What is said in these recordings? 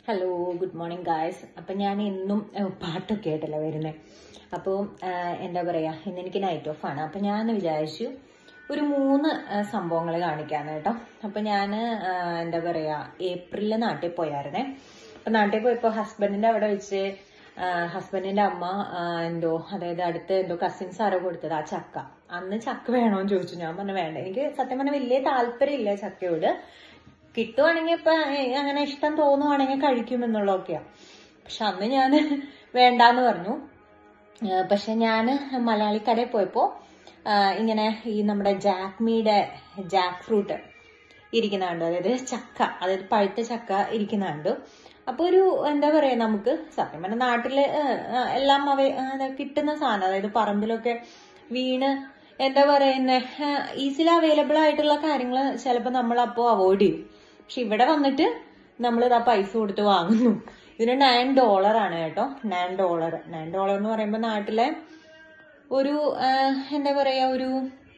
Hello good morning guys അപ്പം ഞാൻ എന്നും ഏഹ്, പാട്ടൊക്കെ ആയിട്ടല്ല വരുന്നത് അപ്പോൾ എന്താ പറയുക ഇന്ന് എനിക്ക് നൈറ്റ് ഓഫ് ആണ് അപ്പം ഞാൻ വിചാരിച്ചു ഒരു മൂന്ന് സംഭവങ്ങൾ കാണിക്കാന്ന് കേട്ടോ അപ്പം ഞാൻ എന്താ പറയുക ഏപ്രിലിൽ നാട്ടിൽ പോയായിരുന്നേ അപ്പം നാട്ടിൽ പോയപ്പോൾ ഹസ്ബൻഡിൻ്റെ അവിടെ വെച്ച് ഹസ്ബൻഡിന്റെ അമ്മ ആ, എന്തോ അതായത് അടുത്ത് എന്തോ കസിൻസ് ആരോ കൊടുത്തത് ആ ചക്ക അന്ന് ചക്ക വേണോന്ന് ചോദിച്ചു ഞാൻ പറഞ്ഞു വേണ്ട എനിക്ക് സത്യം പറഞ്ഞാൽ വലിയ താല്പര്യമില്ല ചക്കയോട് കിട്ടുവാണെങ്കിൽ ഇപ്പൊ ഏ, അങ്ങനെ ഇഷ്ടം തോന്നുവാണെങ്കിൽ കഴിക്കും എന്നുള്ളതൊക്കെയാ പക്ഷെ അന്ന് ഞാൻ വേണ്ടാന്ന് പറഞ്ഞു ആ, പക്ഷെ ഞാൻ മലയാളി കടയിൽ പോയപ്പോ ആ, ഇങ്ങനെ ഈ നമ്മുടെ ജാക്മിയുടെ ജാക്ക് ഫ്രൂട്ട് ഇരിക്കുന്ന കണ്ടു അതായത് ചക്ക അതായത് പഴുത്ത ചക്ക ഇരിക്കുന്ന കണ്ടു അപ്പൊ ഒരു എന്താ പറയാ നമുക്ക് സത്യം പറഞ്ഞ നാട്ടില് ആ, ആ, എല്ലാം അവ ആ, കിട്ടുന്ന സാധനം അതായത് പറമ്പിലൊക്കെ വീണ് എന്താ പറയുന്ന ഈസിലി അവൈലബിൾ ആയിട്ടുള്ള കാര്യങ്ങൾ ചിലപ്പോൾ നമ്മൾ അപ്പോൾ അവോയ്ഡ് ചെയ്യും പക്ഷെ ഇവിടെ വന്നിട്ട് നമ്മൾ ഇതാ പൈസ കൊടുത്ത് വാങ്ങുന്നു ഇതിന് നയൻ ഡോളർ ആണ് കേട്ടോ നയൻ ഡോളർ നയൻ ഡോളർ എന്ന് പറയുമ്പോൾ നാട്ടിലെ ഒരു ആ, എന്താ പറയാ ഒരു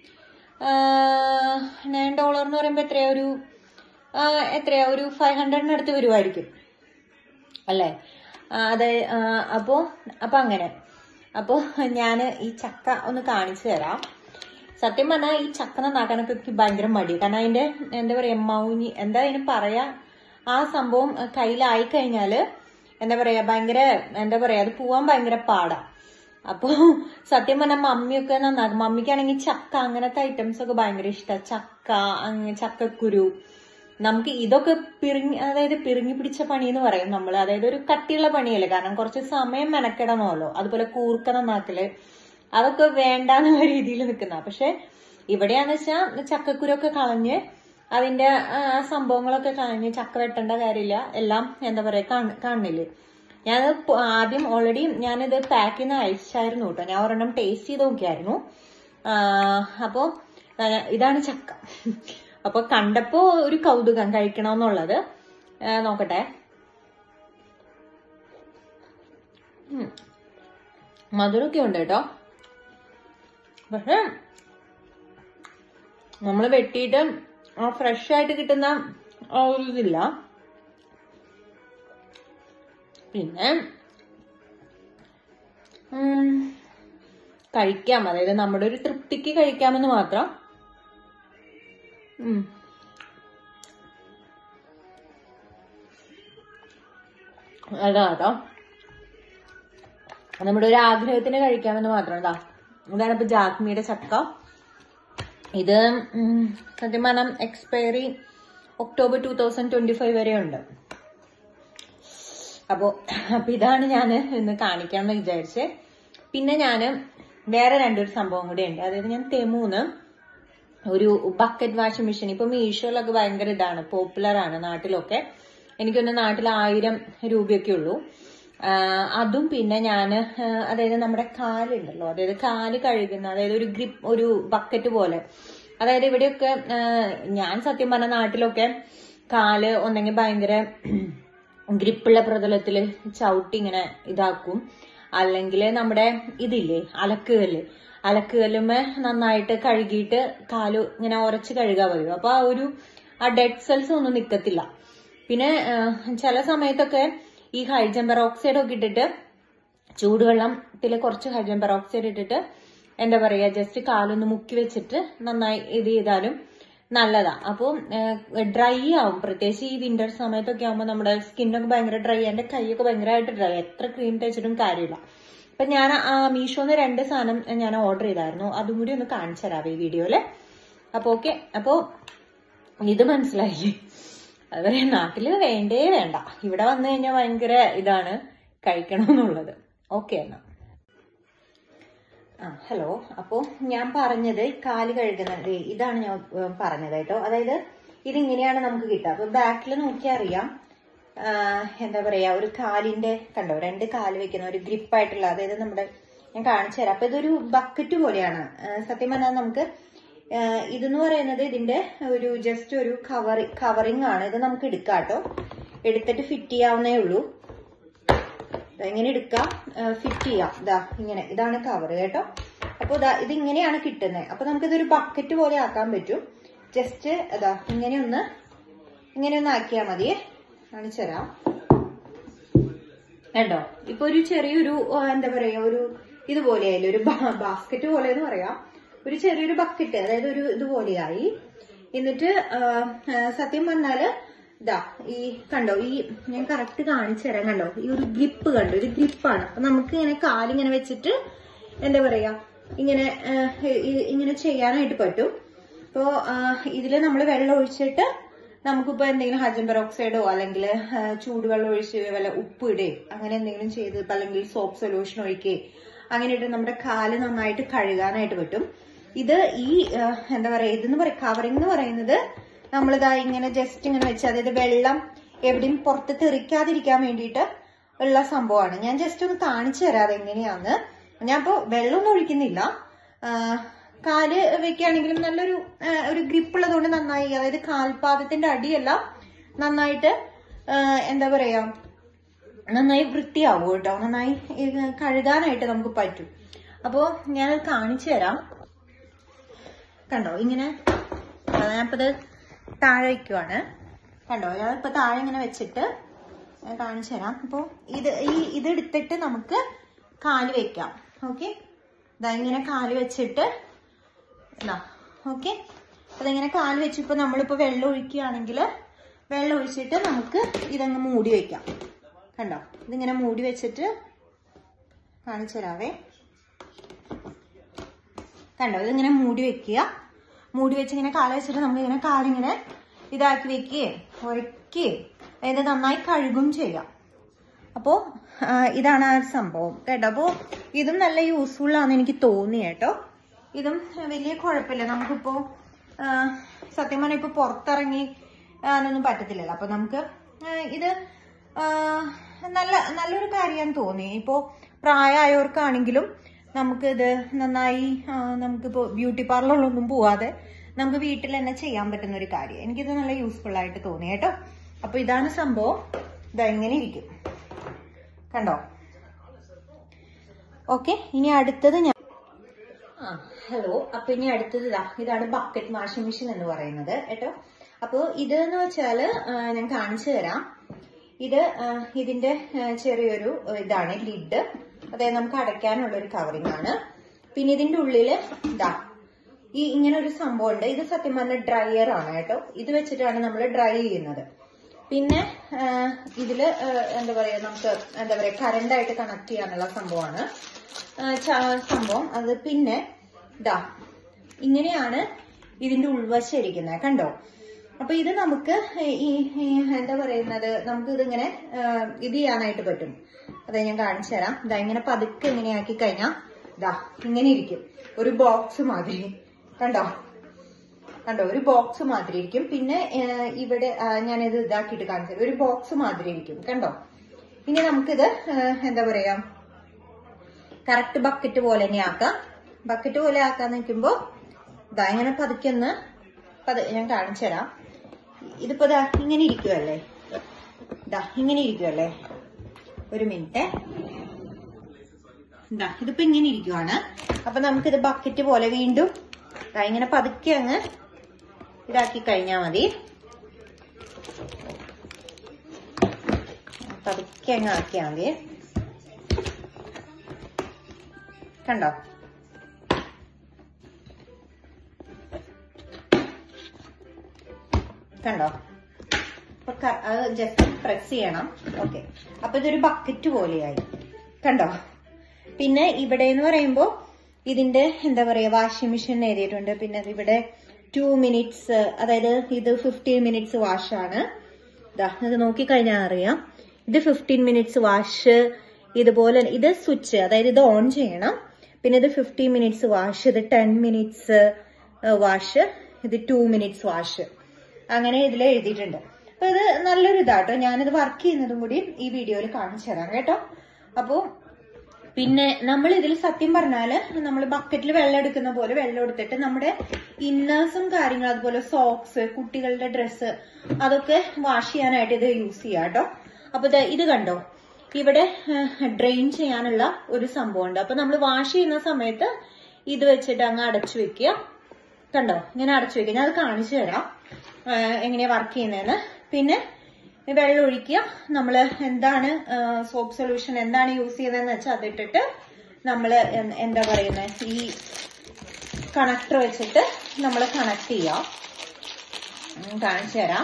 നയൻ ഡോളർ എന്ന് പറയുമ്പോൾ എത്രയാ ഒരു ആ, എത്രയാ ഒരു ഫൈവ് ഹൺഡ്രഡിനടുത്ത് വരുമായിരിക്കും അല്ലേ ആ, അതെ ആ, അപ്പോ അപ്പൊ അങ്ങനെ അപ്പോ ഞാൻ ഈ ചക്ക ഒന്ന് കാണിച്ചു തരാം സത്യം പറഞ്ഞാൽ ഈ ചക്ക നന്നാക്കാനൊക്കെ എനിക്ക് ഭയങ്കര മടി കാരണം അതിന്റെ എന്താ പറയാ മൗനി എന്താ അതിന് പറയാ ആ സംഭവം കയ്യിലായി കഴിഞ്ഞാല് എന്താ പറയാ ഭയങ്കര എന്താ പറയാ അത് പോവാൻ ഭയങ്കര പാടാ അപ്പോ സത്യം പറഞ്ഞാൽ മമ്മിയൊക്കെ നന്നാക്കും മമ്മിക്കാണെങ്കിൽ ചക്ക അങ്ങനത്തെ ഐറ്റംസ് ഒക്കെ ഭയങ്കര ഇഷ്ടമാണ് ചക്ക അങ്ങ ചക്കക്കുരു നമുക്ക് ഇതൊക്കെ പിറിങ്ങി അതായത് പിറിങ്ങി പിടിച്ച പണി എന്ന് പറയും നമ്മൾ അതായത് ഒരു കട്ടിയുള്ള പണിയല്ലേ കാരണം കുറച്ച് സമയം മെനക്കിടണമല്ലോ അതുപോലെ കൂർക്ക നന്നാക്കല് അതൊക്കെ വേണ്ടാന്നുള്ള രീതിയിൽ നിൽക്കുന്ന പക്ഷെ ഇവിടെയാന്ന് വെച്ചാൽ ചക്കക്കുരൊക്കെ കളഞ്ഞ് അതിന്റെ ആ, സംഭവങ്ങളൊക്കെ കളഞ്ഞ് ചക്ക വെട്ടേണ്ട കാര്യമില്ല എല്ലാം എന്താ പറയാ കാണ്- കാണില്ലേ ഞാൻ ആദ്യം ഓൾറെഡി ഞാനിത് പാക്ക് ചെയ്യുന്ന അയച്ചായിരുന്നു കേട്ടോ ഞാൻ ഒരെണ്ണം ടേസ്റ്റ് ചെയ്ത് നോക്കിയായിരുന്നു ആ, അപ്പോ ആ, ഇതാണ് ചക്ക അപ്പൊ കണ്ടപ്പോ ഒരു കൗതുകം കഴിക്കണമെന്നുള്ളത് ആ, നോക്കട്ടെ ഉം. മധുരമൊക്കെ ഉണ്ട് കേട്ടോ പക്ഷെ നമ്മൾ വെട്ടിയിട്ട് ആ ഫ്രഷ് ആയിട്ട് കിട്ടുന്ന ആ ഒരു ഇതില്ല പിന്നെ ഉം, കഴിക്കാം അതായത് നമ്മുടെ ഒരു തൃപ്തിക്ക് കഴിക്കാമെന്ന് മാത്രം ഉം. അതാ കേട്ടോ നമ്മുടെ ഒരു ആഗ്രഹത്തിന് കഴിക്കാമെന്ന് മാത്രം ഇതാ ഇതാണ് ഇപ്പൊ ജാക്മിയുടെ ചക്ക ഇത് ഉം, സത്യം പറഞ്ഞാൽ expiry October two thousand twenty five വരെ ഉണ്ട് അപ്പോ അപ്പൊ ഇതാണ് ഞാൻ ഇന്ന് കാണിക്കാമെന്ന് വിചാരിച്ച് പിന്നെ ഞാൻ വേറെ രണ്ടൊരു സംഭവം കൂടി ഉണ്ട് അതായത് ഞാൻ തെമൂന്ന് ഒരു ബക്കറ്റ് വാഷിംഗ് മെഷീൻ ഇപ്പൊ മീഷോയിലൊക്കെ ഭയങ്കര ഇതാണ് പോപ്പുലർ ആണ് നാട്ടിലൊക്കെ എനിക്കൊന്ന് നാട്ടിൽ ആയിരം രൂപയൊക്കെ ഉള്ളൂ ആ, അതും പിന്നെ ഞാൻ അതായത് നമ്മുടെ കാലുണ്ടല്ലോ അതായത് കാല് കഴുകുന്ന അതായത് ഒരു ഗ്രിപ്പ് ഒരു ബക്കറ്റ് പോലെ അതായത് ഇവിടെയൊക്കെ ആ, ഞാൻ സത്യം പറഞ്ഞ നാട്ടിലൊക്കെ കാല് ഒന്നെങ്കിൽ ഭയങ്കര ഗ്രിപ്പുള്ള പ്രതലത്തില് ചവിട്ടി ഇങ്ങനെ ഇതാക്കും അല്ലെങ്കിൽ നമ്മുടെ ഇതില്ലേ അലക്കുകല്ല് അലക്കുകല്ലുമ്മേ നന്നായിട്ട് കഴുകിയിട്ട് കാല് ഇങ്ങനെ ഉരച്ച് കഴുകാൻ പറ്റും അപ്പൊ ആ ഒരു ആ ഡെഡ് സെൽസ് ഒന്നും നിക്കത്തില്ല പിന്നെ ആ, ചില സമയത്തൊക്കെ ഈ ഹൈഡ്രജൻ പെറോക്സൈഡ് ഒക്കെ ഇട്ടിട്ട് ചൂടുവെള്ളത്തിൽ കുറച്ച് ഹൈഡ്രജൻ പെറോക്സൈഡ് ഇട്ടിട്ട് എന്താ പറയാ ജസ്റ്റ് കാലൊന്ന് മുക്കി വെച്ചിട്ട് നന്നായി ഇത് ചെയ്താലും നല്ലതാ അപ്പോൾ ഡ്രൈ ആവും പ്രത്യേകിച്ച് ഈ വിന്റർ സമയത്തൊക്കെ ആവുമ്പോൾ നമ്മുടെ സ്കിന്നൊക്കെ ഭയങ്കര ഡ്രൈ എന്റെ കൈയൊക്കെ ഭയങ്കരമായിട്ട് ഡ്രൈ എത്ര ക്രീം തേച്ചിട്ടും കാര്യമില്ല അപ്പൊ ഞാൻ ആ മീഷോന്ന് രണ്ട് സാധനം ഞാൻ ഓർഡർ ചെയ്തായിരുന്നു അതും കൂടി ഒന്ന് കാണിച്ചു തരാം ഈ വീഡിയോയില് അപ്പൊ ഓക്കെ അപ്പോ ഇത് മനസ്സിലായില്ലേ അതുവരെ നാട്ടില് വേണ്ടേ വേണ്ട ഇവിടെ വന്നു കഴിഞ്ഞാൽ ഭയങ്കര ഇതാണ് കഴിക്കണമെന്നുള്ളത് ഓക്കെ എന്നാ ആ ഹലോ അപ്പോ ഞാൻ പറഞ്ഞത് കാല് കഴുകുന്ന ദേ ഇതാണ് ഞാൻ ഏ, പറഞ്ഞത് കേട്ടോ അതായത് ഇതിങ്ങനെയാണ് നമുക്ക് കിട്ടുക അപ്പൊ ബാക്കിൽ നോക്കിയാൽ അറിയാം ആ, എന്താ പറയാ ഒരു കാലിന്റെ കണ്ടോ രണ്ട് കാല് വെക്കുന്ന ഒരു ഗ്രിപ്പായിട്ടുള്ള അതായത് നമ്മുടെ ഞാൻ കാണിച്ചു തരാം അപ്പൊ ഇതൊരു ബക്കറ്റ് പോലെയാണ് ആ, സത്യം പറഞ്ഞാൽ നമുക്ക് ആ, ഇതെന്ന് പറയുന്നത് ഇതിന്റെ ഒരു ജസ്റ്റ് ഒരു കവറി കവറിങ് ആണ് ഇത് നമുക്ക് എടുക്കാം കേട്ടോ എടുത്തിട്ട് ഫിറ്റ് ചെയ്യാവുന്നേ ഉള്ളൂ ദാ ഇങ്ങനെ എടുക്കാം ഫിറ്റ് ചെയ്യാം ഇതാ ഇങ്ങനെ ഇതാണ് കവർ കേട്ടോ അപ്പൊ ഇതാ ഇത് ഇങ്ങനെയാണ് കിട്ടുന്നത് അപ്പൊ നമുക്കിതൊരു ബക്കറ്റ് പോലെ ആക്കാൻ പറ്റും ജസ്റ്റ് അതാ ഇങ്ങനെ ഒന്ന് ഇങ്ങനെ ഒന്ന് ആക്കിയാൽ മതിയേ കാണിച്ചു തരാം കണ്ടോ ഇപ്പൊ ഒരു ചെറിയൊരു ആ, എന്താ പറയാ ഒരു ഇതുപോലെയായില്ലേ ഒരു ബാസ്ക്കറ്റ് പോലെ എന്ന് പറയാം ഒരു ചെറിയൊരു ബക്കറ്റ് അതായത് ഒരു ഇതുപോലെയായി എന്നിട്ട് ആ, ആ, സത്യം പറഞ്ഞാല് ഇതാ ഈ കണ്ടോ ഈ ഞാൻ കറക്റ്റ് കാണിച്ചു തരാം കണ്ടോ ഈ ഒരു ഗ്രിപ്പ് കണ്ടോ ഒരു ഗ്രിപ്പാണ് അപ്പൊ നമുക്ക് ഇങ്ങനെ കാലിങ്ങനെ വെച്ചിട്ട് എന്താ പറയാ ഇങ്ങനെ ആ, ഇ- ഇങ്ങനെ ചെയ്യാനായിട്ട് പറ്റും അപ്പോ ഇതില് നമ്മൾ വെള്ളം ഒഴിച്ചിട്ട് നമുക്കിപ്പോ എന്തെങ്കിലും ഹൈഡ്രജൻ പെറോക്സൈഡോ അല്ലെങ്കിൽ ചൂടുവെള്ളം ഒഴിച്ച് വല്ല ഉപ്പ് ഇടേ അങ്ങനെ എന്തെങ്കിലും ചെയ്ത് ഇപ്പൊ അല്ലെങ്കിൽ സോപ്പ് സൊല്യൂഷൻ ഒഴിക്കേ അങ്ങനെ ഇട്ട് നമ്മുടെ കാല് നന്നായിട്ട് കഴുകാനായിട്ട് പറ്റും ഇത് ഈ ആ, എന്താ പറയാ ഇതെന്ന് പറയാ കവറിംഗ് എന്ന് പറയുന്നത് നമ്മളിതാ ഇങ്ങനെ ജസ്റ്റ് ഇങ്ങനെ വെച്ച് അതായത് വെള്ളം എവിടെയും പുറത്ത് തെറിക്കാതിരിക്കാൻ വേണ്ടിയിട്ട് ഉള്ള സംഭവമാണ് ഞാൻ ജസ്റ്റ് ഒന്ന് കാണിച്ചു തരാം അതെങ്ങനെയാന്ന് ഞാൻ ഇപ്പോ വെള്ളമൊന്നും ഒഴിക്കുന്നില്ല ആ, കാല് വെക്കുകയാണെങ്കിലും നല്ലൊരു ആ, ഒരു ഗ്രിപ്പ് ഉള്ളതുകൊണ്ട് നന്നായി അതായത് കാൽപാദത്തിന്റെ അടിയെല്ലാം നന്നായിട്ട് ആ, എന്താ പറയാ നന്നായി വൃത്തിയാവും കേട്ടോ നന്നായി ഇത് കഴുകാനായിട്ട് നമുക്ക് പറ്റും അപ്പോ ഞാൻ കാണിച്ചു തരാം കണ്ടോ ഇങ്ങനെ ഞാനിപ്പത് താഴെ വയ്ക്കുവാണ് കണ്ടോ ഞാൻ ഇപ്പൊ താഴെ ഇങ്ങനെ വെച്ചിട്ട് ഞാൻ കാണിച്ചു തരാം അപ്പോ ഇത് ഈ ഇത് എടുത്തിട്ട് നമുക്ക് കാല് വെക്കാം ഓക്കെ ഇതാ ഇങ്ങനെ കാല് വെച്ചിട്ട് ഇതാ ഓക്കെ അതിങ്ങനെ കാല് വെച്ചിപ്പോ നമ്മളിപ്പോ വെള്ളം ഒഴിക്കുകയാണെങ്കിൽ വെള്ളം ഒഴിച്ചിട്ട് നമുക്ക് ഇതങ്ങ് മൂടി വെക്കാം കണ്ടോ ഇതിങ്ങനെ മൂടി വെച്ചിട്ട് കാണിച്ചു തരാവേ കണ്ടോ ഇതിങ്ങനെ മൂടി വെക്കുക മൂടി വെച്ച് ഇങ്ങനെ കാല വെച്ചിട്ട് നമുക്ക് ഇങ്ങനെ കാലിങ്ങനെ ഇതാക്കി വെക്കുകയും ഉരയ്ക്കുകയും അതായത് നന്നായി കഴുകും ചെയ്യാം അപ്പോ ആ, ഇതാണ് ആ സംഭവം കേട്ടോ അപ്പോ ഇതും നല്ല യൂസ്ഫുൾ ആണെന്ന് എനിക്ക് തോന്നി കേട്ടോ ഇതും വലിയ കുഴപ്പമില്ല നമുക്കിപ്പോ ആ, സത്യം പറഞ്ഞാൽ ഇപ്പൊ പുറത്തിറങ്ങി അതിനൊന്നും പറ്റത്തില്ലല്ലോ അപ്പൊ നമുക്ക് ആ, ഇത് ആ, നല്ല നല്ലൊരു കാര്യമാണെന്ന് തോന്നി ഇപ്പോ പ്രായമായവർക്കാണെങ്കിലും നമുക്ക് ഇത് നന്നായി ആ, നമുക്കിപ്പോ ബ്യൂട്ടി പാർലറിലൊന്നും പോവാതെ നമുക്ക് വീട്ടിൽ തന്നെ ചെയ്യാൻ പറ്റുന്ന ഒരു കാര്യം എനിക്കിത് നല്ല യൂസ്ഫുൾ ആയിട്ട് തോന്നി കേട്ടോ അപ്പൊ ഇതാണ് സംഭവം ഇതാ ഇങ്ങനെ ഇരിക്കും കണ്ടോ ഓക്കെ ഇനി അടുത്തത് ഞാൻ ആ ഹലോ അപ്പൊ ഇനി അടുത്തത് ഇതാ ഇതാണ് ബക്കറ്റ് വാഷിംഗ് മെഷീൻ എന്ന് പറയുന്നത് കേട്ടോ അപ്പോ ഇത് എന്ന് വെച്ചാല് ആ, ഞാൻ കാണിച്ചു തരാം ഇത് ആ, ഇതിന്റെ ആ, ചെറിയൊരു ആ, ഇതാണ് ലിഡ് അതായത് നമുക്ക് അടയ്ക്കാനുള്ള ഒരു കവറിംഗ് ആണ് പിന്നെ ഇതിന്റെ ഉള്ളില് ഇതാ ഈ ഇങ്ങനെ ഒരു സംഭവം ഉണ്ട് ഇത് സത്യം പറഞ്ഞ ഡ്രയർ ആണ് കേട്ടോ ഇത് വെച്ചിട്ടാണ് നമ്മൾ ഡ്രൈ ചെയ്യുന്നത് പിന്നെ ആ, ഇതില് ആ, എന്താ പറയാ നമുക്ക് എന്താ പറയാ കറണ്ട് ആയിട്ട് കണക്ട് ചെയ്യാനുള്ള സംഭവമാണ് ആ, ച- സംഭവം അത് പിന്നെ ഇതാ ഇങ്ങനെയാണ് ഇതിന്റെ ഉൾവശം ഇരിക്കുന്നത് കണ്ടോ അപ്പൊ ഇത് നമുക്ക് ഈ ഈ എന്താ പറയുന്നത് നമുക്ക് ഇതിങ്ങനെ ആ, ഇത് ചെയ്യാനായിട്ട് പറ്റും അതെ ഞാൻ കാണിച്ചു തരാം ഇതാ ഇങ്ങനെ പതുക്കെ ഇങ്ങനെ ആക്കി കഴിഞ്ഞാൽ ഇതാ ഇങ്ങനെ ഇരിക്കും ഒരു ബോക്സ് മാതിരി കണ്ടോ കണ്ടോ ഒരു ബോക്സ് മാതിരി ഇരിക്കും പിന്നെ ആ, ഇവിടെ ആ, ഞാനിത് ഇതാക്കിയിട്ട് കാണിച്ചു തരാം. ഒരു ബോക്സ് മാതിരി ഇരിക്കും കണ്ടോ ഇനി നമുക്കിത് ആ, എന്താ പറയാ കറക്റ്റ് ബക്കറ്റ് പോലെ തന്നെ ആക്കാം ബക്കറ്റ് പോലെ ആക്കാൻ നിൽക്കുമ്പോ ഇതാ ഇങ്ങനെ പതുക്കെന്ന് പത് ഞാൻ കാണിച്ചു തരാം ഇതിപ്പോ ദാ ഇങ്ങനെ ഇരിക്കുവല്ലേ ഇതാ ഇങ്ങനെ ഇരിക്കുവല്ലേ ഒരു മിനിറ്റ് ഇതാ ഇതിപ്പോ ഇങ്ങനെ ഇരിക്കുവാണ് അപ്പൊ നമുക്കിത് ബക്കറ്റ് പോലെ വീണ്ടും ദാ ഇങ്ങനെ പതുക്കെ അങ്ങ് ഇതാക്കി കഴിഞ്ഞാ മതി പതുക്കെ അങ്ങ് ആക്കിയാ മതി കണ്ടോ കണ്ടോ അപ്പൊ ക- അത് ജസ്റ്റ് പ്രസ് ചെയ്യണം ഓക്കെ അപ്പൊ ഇതൊരു ബക്കറ്റ് പോലെയായി കണ്ടോ പിന്നെ ഇവിടെ എന്ന് പറയുമ്പോ ഇതിന്റെ എന്താ പറയാ വാഷിംഗ് മെഷീൻ എഴുതിയിട്ടുണ്ട് പിന്നെ അത് ഇവിടെ ടു മിനിറ്റ്സ് അതായത് ഇത് ഫിഫ്റ്റീൻ മിനിറ്റ്സ് വാഷാണ് ഇതാ ഇത് നോക്കിക്കഴിഞ്ഞാൽ അറിയാം ഇത് ഫിഫ്റ്റീൻ മിനിറ്റ്സ് വാഷ് ഇതുപോലെ ഇത് സ്വിച്ച് അതായത് ഇത് ഓൺ ചെയ്യണം പിന്നെ ഇത് ഫിഫ്റ്റീൻ മിനിറ്റ്സ് വാഷ് ഇത് ടെൻ മിനിറ്റ്സ് വാഷ് ഇത് ടു മിനിറ്റ്സ് വാഷ് അങ്ങനെ ഇതിൽ എഴുതിയിട്ടുണ്ട് അപ്പൊ ഇത് നല്ലൊരു ഇതാട്ടോ ഞാനിത് വർക്ക് ചെയ്യുന്നതും കൂടി ഈ വീഡിയോയിൽ കാണിച്ചു തരാം കേട്ടോ അപ്പോ പിന്നെ നമ്മൾ ഇതിൽ സത്യം പറഞ്ഞാല് നമ്മൾ ബക്കറ്റിൽ വെള്ളം എടുക്കുന്ന പോലെ വെള്ളം എടുത്തിട്ട് നമ്മുടെ ഇന്നേഴ്സും കാര്യങ്ങളും അതുപോലെ സോക്സ് കുട്ടികളുടെ ഡ്രസ്സ് അതൊക്കെ വാഷ് ചെയ്യാനായിട്ട് ഇത് യൂസ് ചെയ്യാം കേട്ടോ അപ്പൊ ദേ ഇത് കണ്ടോ ഇവിടെ ഡ്രെയിൻ ചെയ്യാനുള്ള ഒരു സംഭവം ഉണ്ട് അപ്പൊ നമ്മൾ വാഷ് ചെയ്യുന്ന സമയത്ത് ഇത് വെച്ചിട്ട് അങ്ങ് അടച്ചു വെക്കുക കണ്ടോ ഇങ്ങനെ അടച്ചു വെക്കുക ഞാൻ അത് കാണിച്ചു തരാം ആ, എങ്ങനെയാ വർക്ക് ചെയ്യുന്നതെന്ന് പിന്നെ ഈ വെള്ളം ഒഴിക്കുക നമ്മൾ എന്താണ് സോപ്പ് സൊല്യൂഷൻ എന്താണ് യൂസ് ചെയ്യുന്നതെന്ന് വെച്ചാൽ അതിട്ടിട്ട് നമ്മൾ എന്താ പറയുന്നത് ഈ കണക്ടർ വെച്ചിട്ട് നമ്മൾ കണക്ട് ചെയ്യാം ഉം, കാണിച്ചു തരാം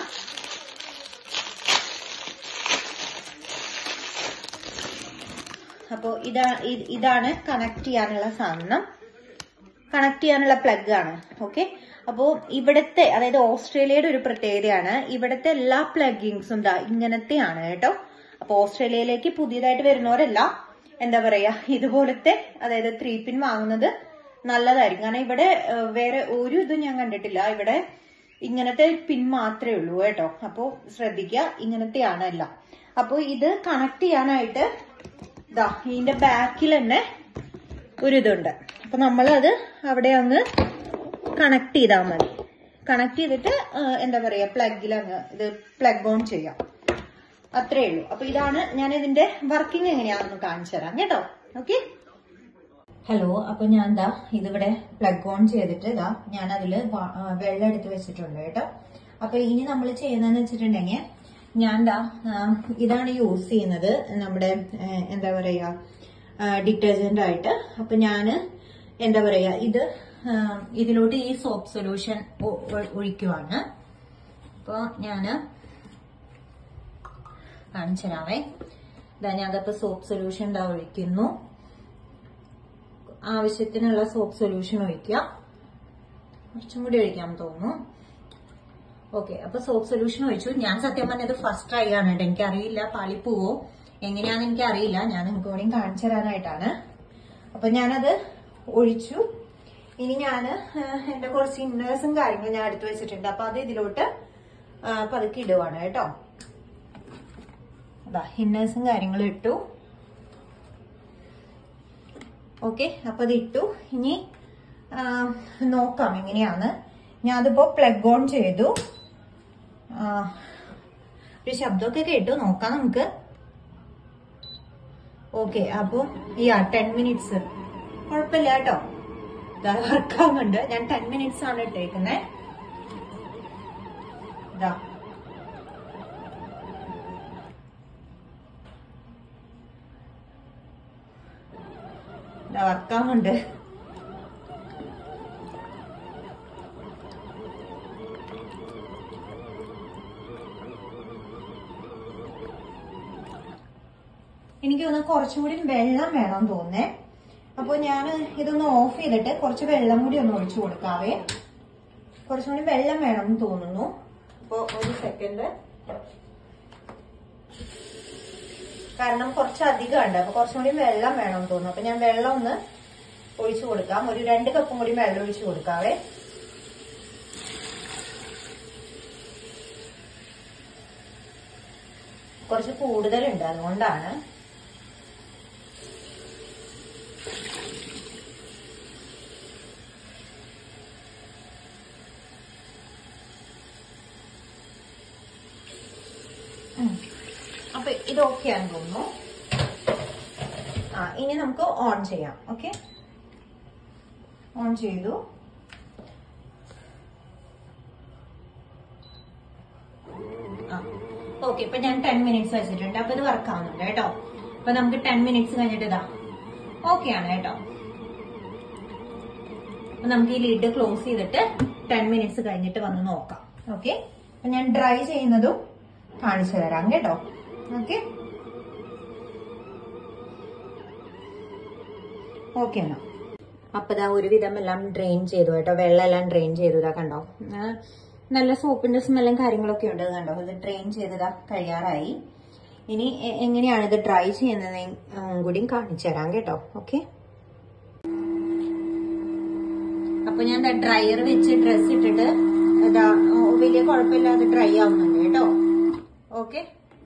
അപ്പോൾ ഇതാ ഇത് ഇതാണ് കണക്ട് ചെയ്യാനുള്ള സാധനം കണക്ട് ചെയ്യാനുള്ള പ്ലഗ് ആണ് ഓക്കെ അപ്പോൾ ഇവിടുത്തെ അതായത് ഓസ്ട്രേലിയയുടെ ഒരു പ്രത്യേകതയാണ് ഇവിടുത്തെ എല്ലാ പ്ലഗിങ്സും ദാ ഇങ്ങനത്തെയാണ് കേട്ടോ അപ്പൊ ഓസ്ട്രേലിയയിലേക്ക് പുതിയതായിട്ട് വരുന്നവരെല്ലാം എന്താ പറയാ ഇതുപോലത്തെ അതായത് ത്രീ പിൻ വാങ്ങുന്നത് നല്ലതായിരിക്കും കാരണം ഇവിടെ ഏഹ്, വേറെ ഒരു ഇതും ഞാൻ കണ്ടിട്ടില്ല ഇവിടെ ഇങ്ങനത്തെ പിൻ മാത്രമേ ഉള്ളൂ കേട്ടോ അപ്പോൾ ശ്രദ്ധിക്കുക ഇങ്ങനത്തെയാണ് എല്ലാം അപ്പോൾ ഇത് കണക്ട് ചെയ്യാനായിട്ട് ഇതാ ഇതിന്റെ ബാക്കിൽ തന്നെ ഒരു ഇതുണ്ട് അപ്പൊ നമ്മളത് അവിടെ അങ്ങ് കണക്ട് ചെയ്താൽ മതി കണക്ട് ചെയ്തിട്ട് ആ, എന്താ പറയാ പ്ലഗിൽ അങ്ങ് ഇത് പ്ലഗ് ഓൺ ചെയ്യാം അത്രേ ഉള്ളൂ അപ്പൊ ഇതാണ് ഞാൻ ഇതിന്റെ വർക്കിംഗ് എങ്ങനെയാണെന്ന് കാണിച്ചു തരാം കേട്ടോ ഓക്കെ ഹലോ അപ്പൊ ഞാൻ ദാ ഇതിവിടെ പ്ലഗ് ഓൺ ചെയ്തിട്ട് ഇതാ ഞാൻ അതില് വ- ആ, വെള്ളം എടുത്ത് വെച്ചിട്ടുണ്ട് കേട്ടോ അപ്പൊ ഇനി നമ്മൾ ചെയ്യുന്നതെന്ന് വെച്ചിട്ടുണ്ടെങ്കിൽ ഞാൻ ദാ ആ, ഇതാണ് യൂസ് ചെയ്യുന്നത് നമ്മുടെ ഏ, എന്താ പറയാ ഡിറ്റർജന്റ് ആയിട്ട് അപ്പൊ ഞാന് എന്താ പറയാ ഇത് ആ, ഇതിലോട്ട് ഈ സോപ്പ് സൊല്യൂഷൻ ഒഴിക്കുവാണ് അപ്പൊ ഞാന് കാണിച്ചു തരാവേ ഇതാ ഞാനപ്പോ സോപ്പ് സൊല്യൂഷൻ ഇതാ ഒഴിക്കുന്നു ആവശ്യത്തിനുള്ള സോപ്പ് സൊല്യൂഷൻ ഒഴിക്കുക കുറച്ചും കൂടി ഒഴിക്കാൻ തോന്നുന്നു ഓക്കെ അപ്പൊ സോപ്പ് സൊല്യൂഷൻ ഒഴിച്ചു ഞാൻ സത്യം പറഞ്ഞത് ഫസ്റ്റ് ട്രൈ ആണ് കേട്ടോ എനിക്കറിയില്ല പാളിപ്പോവോ എങ്ങനെയാന്ന് എനിക്ക് അറിയില്ല ഞാൻ നിങ്ങൾക്ക് വേണമെങ്കിൽ കാണിച്ചു തരാനായിട്ടാണ് അപ്പൊ ഞാനത് ഒഴിച്ചു ഇനി ഞാൻ എന്റെ കുറച്ച് ഇന്നേഴ്സും കാര്യങ്ങളും ഞാൻ എടുത്തു വെച്ചിട്ടുണ്ട് അപ്പൊ അത് ഇതിലോട്ട് ആ, പതുക്കെ ഇടുവാണ് കേട്ടോ അതാ ഇന്നേഴ്സും കാര്യങ്ങളും ഇട്ടു ഓക്കെ അപ്പൊ അത് ഇട്ടു ഇനി ആ, നോക്കാം എങ്ങനെയാണ് ഞാൻ അതിപ്പോ പ്ലഗ് ഓൺ ചെയ്തു ആ, ഒരു ശബ്ദമൊക്കെ കേട്ടു നോക്കാം നമുക്ക് ഓക്കെ അപ്പൊ യാ ടെൻ മിനിറ്റ്സ് കുഴപ്പമില്ല കേട്ടോ വർക്കാവുന്നുണ്ട് ഞാൻ ടെൻ മിനിറ്റ്സ് ആണ് ഇട്ടേക്കുന്നത് ഇതാ വർക്കാവുന്നുണ്ട് എനിക്ക് തോന്നുന്നു കുറച്ചും കൂടി വെള്ളം വേണം തോന്നേ അപ്പൊ ഞാൻ ഇതൊന്ന് ഓഫ് ചെയ്തിട്ട് കുറച്ച് വെള്ളം കൂടി ഒന്ന് ഒഴിച്ചു കൊടുക്കാവേ കുറച്ചും കൂടി വെള്ളം വേണം എന്ന് തോന്നുന്നു അപ്പൊ ഒരു സെക്കൻഡ് കാരണം കുറച്ച് അധികം ഉണ്ട് അപ്പൊ കുറച്ചും കൂടി വെള്ളം വേണം എന്ന് തോന്നുന്നു അപ്പൊ ഞാൻ വെള്ളം ഒന്ന് ഒഴിച്ചു കൊടുക്കാം ഒരു രണ്ട് കപ്പും കൂടി വെള്ളം ഒഴിച്ചു കൊടുക്കാവേ കുറച്ച് കൂടുതലുണ്ട് അതുകൊണ്ടാണ് ഉം. അപ്പൊ ഇത് ഓക്കെ ആണെന്ന് തോന്നുന്നു ആ ഇനി നമുക്ക് ഓൺ ചെയ്യാം ഓക്കെ ഓൺ ചെയ്തു ആ ഓക്കെ ഇപ്പൊ ഞാൻ ടെൻ മിനിറ്റ്സ് വെച്ചിട്ടുണ്ട് അപ്പൊ ഇത് വർക്ക് ആവുന്നുണ്ട് കേട്ടോ അപ്പൊ നമുക്ക് ടെൻ മിനിറ്റ്സ് കഴിഞ്ഞിട്ട് ഇതാ ഓക്കെ ആണ് കേട്ടോ അപ്പൊ നമുക്ക് ഈ ലിഡ് ക്ലോസ് ചെയ്തിട്ട് ടെൻ മിനിറ്റ്സ് കഴിഞ്ഞിട്ട് വന്ന് നോക്കാം ഓക്കെ അപ്പൊ ഞാൻ ഡ്രൈ ചെയ്യുന്നതും കാണിച്ചു തരാം കേട്ടോ ഓക്കെ ഓക്കെ എന്നാ അപ്പൊ ഇതാ ഒരുവിധം എല്ലാം ഡ്രെയിൻ ചെയ്തു കേട്ടോ വെള്ളം എല്ലാം ഡ്രെയിൻ ചെയ്തു ഇതാ കണ്ടോ ആ, നല്ല സോപ്പിന്റെ സ്മെല്ലും കാര്യങ്ങളൊക്കെ ഉണ്ട് ഇത് കണ്ടോ ഇത് ഡ്രെയിൻ ചെയ്തതാ കഴിയാറായി ഇനി എ- എങ്ങനെയാണ് ഇത് ഡ്രൈ ചെയ്യുന്നത് കൂടിയും കാണിച്ചു തരാം കേട്ടോ ഓക്കെ അപ്പൊ ഞാൻ ഡ്രയർ വെച്ച് ഡ്രസ് ഇട്ടിട്ട് ഇതാ ഓ, വലിയ കുഴപ്പമില്ലാതെ ഡ്രൈ ആവുന്നുണ്ട് കേട്ടോ ഓക്കെ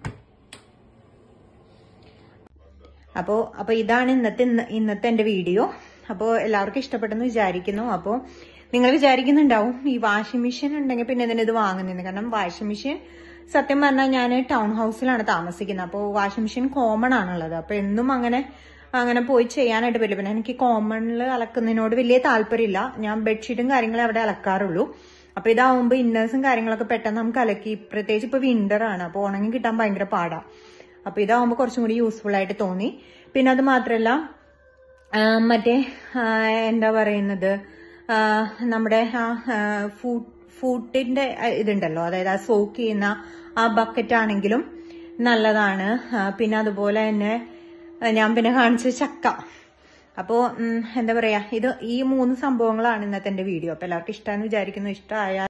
അപ്പോ അപ്പൊ ഇതാണ് ഇന്നത്തെ ഇന്ന- ഇന്നത്തെ എന്റെ വീഡിയോ അപ്പോ എല്ലാവർക്കും ഇഷ്ടപ്പെട്ടെന്ന് വിചാരിക്കുന്നു അപ്പോ നിങ്ങൾ വിചാരിക്കുന്നുണ്ടാവും ഈ വാഷിംഗ് മെഷീൻ ഉണ്ടെങ്കിൽ പിന്നെ ഇതിന് ഇത് വാങ്ങുന്നത് കാരണം വാഷിംഗ് മെഷീൻ സത്യം പറഞ്ഞാൽ ഞാൻ ടൗൺ ഹൗസിലാണ് താമസിക്കുന്നത് അപ്പോൾ വാഷിംഗ് മെഷീൻ കോമൺ ആണുള്ളത് അപ്പൊ എന്നും അങ്ങനെ അങ്ങനെ പോയി ചെയ്യാനായിട്ട് പറ്റില്ല പിന്നെ എനിക്ക് കോമണിൽ അലക്കുന്നതിനോട് വലിയ താല്പര്യമില്ല ഞാൻ ബെഡ്ഷീറ്റും കാര്യങ്ങളും അവിടെ അലക്കാറുള്ളൂ അപ്പൊ ഇതാവുമ്പോ ഇന്നേഴ്സും കാര്യങ്ങളൊക്കെ പെട്ടെന്ന് നമുക്ക് അലക്കി പ്രത്യേകിച്ച് ഇപ്പൊ വിന്റർ ആണ് അപ്പൊ ഉണങ്ങി കിട്ടാൻ ഭയങ്കര പാടാ അപ്പൊ ഇതാവുമ്പോ കുറച്ചും കൂടി യൂസ്ഫുൾ ആയിട്ട് തോന്നി പിന്നെ അത് മാത്രല്ല ആ, മറ്റേ ആ, എന്താ പറയുന്നത് ആ, നമ്മുടെ ആ ഫുഡ് ഫുഡിന്റെ ഇതുണ്ടല്ലോ അതായത് ആ സോക്ക് ചെയ്യുന്ന ആ ബക്കറ്റ് ആണെങ്കിലും നല്ലതാണ് ആ, പിന്നെ അതുപോലെ തന്നെ ആ, ഞാൻ പിന്നെ കാണിച്ച ചക്ക അപ്പോ ഉം, എന്താ പറയാ ഇത് ഈ മൂന്ന് സംഭവങ്ങളാണ് ഇന്നത്തെ എന്റെ വീഡിയോ അപ്പൊ എല്ലാവർക്കും ഇഷ്ടമാണെന്ന് വിചാരിക്കുന്നു ഇഷ്ടമായ